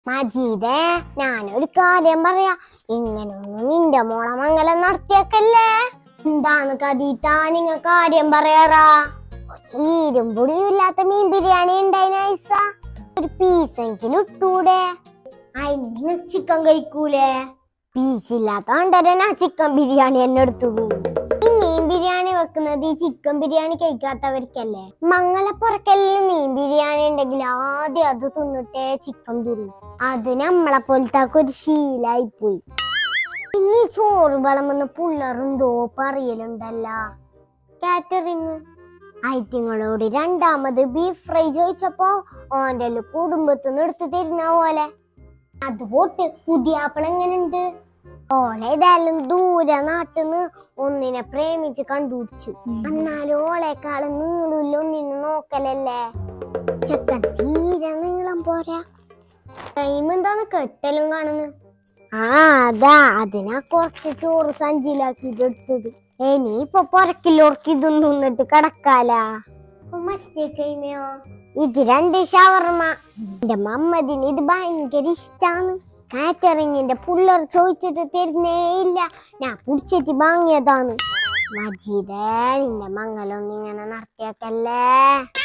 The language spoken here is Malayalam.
മജീദേ ഞാനൊരു കാര്യം പറയാ ഇങ്ങനൊന്നും നിന്റെ മോളെ മംഗലം നടത്തിയേക്കല്ലേ എന്താണ് കദീത്ത നിങ്ങ കാര്യം പറയാറാ ചീരും പൊടിയും ഇല്ലാത്ത മീൻ ബിരിയാണി ഉണ്ടായിന ഐസ ഒരു പീസെങ്കിലും ഇട്ടൂടെ അതിന് ചിക്കൻ കഴിക്കൂലേ പീസ് ഇല്ലാത്തോണ്ടല്ലേ ഞാൻ ചിക്കൻ ബിരിയാണി എന്നെ എടുത്തുള്ളൂ ഈ മീൻ ബിരിയാണി വെക്കുന്നത് ഈ ചിക്കൻ ബിരിയാണി കഴിക്കാത്തവർക്കല്ലേ മംഗലപ്പുറക്കെല്ലാം മീൻ ബിരിയാണി ഉണ്ടെങ്കിൽ ആദ്യം അത് തിന്നിട്ടേ ചിക്കൻ തിന്നു അത് നമ്മളെ പോലത്തെ ഒരു ശീലായി പോയി ഇനി ചോറ് വിളമ്പുന്ന പിള്ളേരെന്തോ പറയലുണ്ടല്ല കാറ്ററിങ് ഐറ്റങ്ങളോട് രണ്ടാമത് ബീഫ് ഫ്രൈ ചോദിച്ചപ്പോ ഓന്റെ കുടുംബത്തിന്ന് എടുത്തു തരുന്ന പോലെ അത് പോട്ട് പുതിയ ആപ്പിൾ എങ്ങനെയുണ്ട് ഓളേതായാലും ദൂരെ നാട്ടിന്ന് ഒന്നിനെ പ്രേമിച്ച് കണ്ടുപിടിച്ചു എന്നാലും ഓളെക്കാളും നീളില്ല ഒന്നിനെ നോക്കലല്ലേ ചെക്കൻ തീരെ നീളം പോരാ ടൈം എന്താന്ന് കെട്ടലും കാണുന്നു ആ അതാ അതിനാ കുറച്ച് ചോറ് സഞ്ചിലാക്കിട്ട് എടുത്തത് ഇനിയിപ്പൊ പൊറക്കിലോർക്ക് ഇതൊന്നും നിന്നിട്ട് കിടക്കാലാ അപ്പൊ മറ്റേ കൈമയോ ഇത് രണ്ട് ഷവർമ എന്റെ മമ്മദിന് ഇത് ഭയങ്കര ഇഷ്ടാണ് കാറ്ററിങ്ങിന്റെ പുള്ളർ ചോദിച്ചിട്ട് തരുന്നേ ഇല്ല ഞാൻ പിടിച്ചിട്ട് വാങ്ങിയതാണ് മജീദേ നിന്റെ മംഗലൊന്നും ഇങ്ങനെ നടത്തിയേക്കല്ലേ